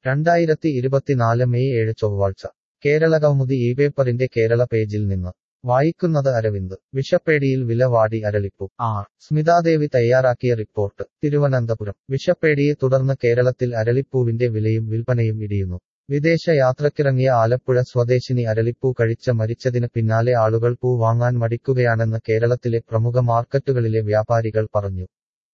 രണ്ടായിരത്തി ഇരുപത്തിനാല് മെയ് ഏഴ് ചൊവ്വാഴ്ച കേരളകൗമുദി ഈ പേപ്പറിന്റെ കേരള പേജിൽ നിന്ന് വായിക്കുന്നത് അരവിന്ദ് വിഷപ്പേടിയിൽ വില വാടി അരളിപ്പൂ ആർ സ്മിതാദേവി തയ്യാറാക്കിയ റിപ്പോർട്ട് തിരുവനന്തപുരം വിഷപ്പേടിയെ തുടർന്ന് കേരളത്തിൽ അരളിപ്പൂവിന്റെ വിലയും വിൽപ്പനയും ഇടിയുന്നു വിദേശ യാത്രക്കിറങ്ങിയ ആലപ്പുഴ സ്വദേശിനി അരളിപ്പൂ കഴിച്ച മരിച്ചതിന് പിന്നാലെ ആളുകൾ പൂ വാങ്ങാൻ മടിക്കുകയാണെന്ന് കേരളത്തിലെ പ്രമുഖ മാർക്കറ്റുകളിലെ വ്യാപാരികൾ പറഞ്ഞു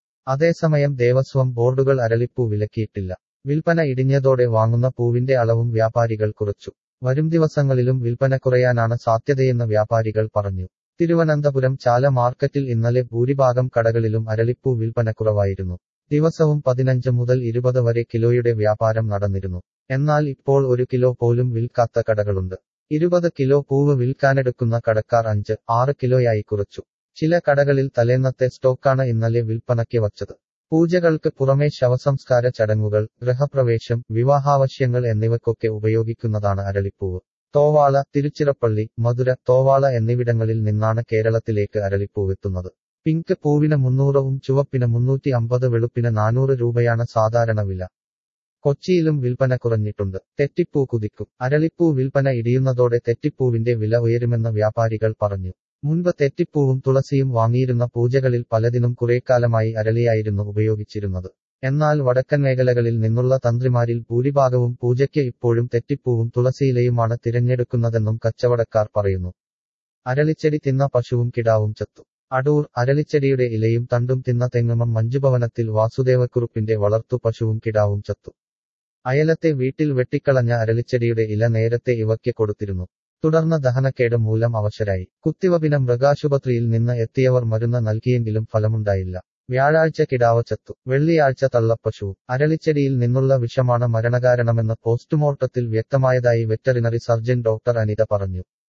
അതേസമയം ദേവസ്വം ബോർഡുകൾ അരളിപ്പൂ വിലക്കിയിട്ടില്ല വിൽപ്പന ഇടിഞ്ഞതോടെ വാങ്ങുന്ന പൂവിന്റെ അളവും വ്യാപാരികൾ കുറച്ചു വരും ദിവസങ്ങളിലും വിൽപ്പന കുറയാനാണ് സാധ്യതയെന്ന് വ്യാപാരികൾ പറഞ്ഞു തിരുവനന്തപുരം ചാല മാർക്കറ്റിൽ ഇന്നലെ ഭൂരിഭാഗം കടകളിലും അരളിപ്പൂ വിൽപ്പന കുറവായിരുന്നു ദിവസവും പതിനഞ്ച് മുതൽ ഇരുപത് വരെ കിലോയുടെ വ്യാപാരം നടന്നിരുന്നു എന്നാൽ ഇപ്പോൾ ഒരു കിലോ പോലും വിൽക്കാത്ത കടകളുണ്ട് ഇരുപത് കിലോ പൂവ് വിൽക്കാനെടുക്കുന്ന കടക്കാർ അഞ്ച് ആറ് കിലോയായി കുറച്ചു ചില കടകളിൽ തലേന്നത്തെ സ്റ്റോക്കാണ് ഇന്നലെ വിൽപ്പനയ്ക്ക് വച്ചത് പൂജകൾക്ക് പുറമെ ശവസംസ്കാര ചടങ്ങുകൾ ഗൃഹപ്രവേശം വിവാഹാവശ്യങ്ങൾ എന്നിവയ്ക്കൊക്കെ ഉപയോഗിക്കുന്നതാണ് അരളിപ്പൂവ് തോവാള തിരുച്ചിറപ്പള്ളി മധുര തോവാള എന്നിവിടങ്ങളിൽ നിന്നാണ് കേരളത്തിലേക്ക് അരളിപ്പൂവെത്തുന്നത് പിങ്ക് പൂവിന് മുന്നൂറവും ചുവപ്പിന് മുന്നൂറ്റി അമ്പത് വെളുപ്പിന് നാനൂറ് രൂപയാണ് സാധാരണ വില കൊച്ചിയിലും വിൽപ്പന കുറഞ്ഞിട്ടുണ്ട് തെറ്റിപ്പൂ കുതിക്കും അരളിപ്പൂ വിൽപ്പന ഇടിയുന്നതോടെ തെറ്റിപ്പൂവിന്റെ വില ഉയരുമെന്ന് വ്യാപാരികൾ പറഞ്ഞു മുൻപ് തെറ്റിപ്പൂവും തുളസിയും വാങ്ങിയിരുന്ന പൂജകളിൽ പലതിനും കുറേക്കാലമായി അരളിയായിരുന്നു ഉപയോഗിച്ചിരുന്നത് എന്നാൽ വടക്കൻ മേഖലകളിൽ നിന്നുള്ള തന്ത്രിമാരിൽ ഭൂരിഭാഗവും പൂജയ്ക്ക് ഇപ്പോഴും തെറ്റിപ്പൂവും തുളസിയിലയുമാണ് തിരഞ്ഞെടുക്കുന്നതെന്നും കച്ചവടക്കാർ പറയുന്നു അരളിച്ചെടി തിന്ന പശുവും കിടാവും ചത്തു അടൂർ അരളിച്ചെടിയുടെ ഇലയും തണ്ടും തിന്ന തെങ്ങുമം മഞ്ജുഭവനത്തിൽ വാസുദേവക്കുറുപ്പിന്റെ വളർത്തു പശുവും കിടാവും ചത്തു അയലത്തെ വീട്ടിൽ വെട്ടിക്കളഞ്ഞ അരളിച്ചെടിയുടെ ഇല നേരത്തെ ഇവയ്ക്ക് കൊടുത്തിരുന്നു തുടർന്ന് ദഹനക്കേട് മൂലം അവശരായി കുത്തിവപിന മൃഗാശുപത്രിയിൽ നിന്ന് എത്തിയവർ മരുന്ന് നൽകിയെങ്കിലും ഫലമുണ്ടായില്ല വ്യാഴാഴ്ച കിടാവ് ചത്തു വെള്ളിയാഴ്ച തള്ളപ്പശുവും അരളിച്ചെടിയിൽ നിന്നുള്ള വിഷമാണ് മരണകാരണമെന്ന് പോസ്റ്റ്മോർട്ടത്തിൽ വ്യക്തമായതായി വെറ്ററിനറി സർജൻ ഡോക്ടർ അനിത പറഞ്ഞു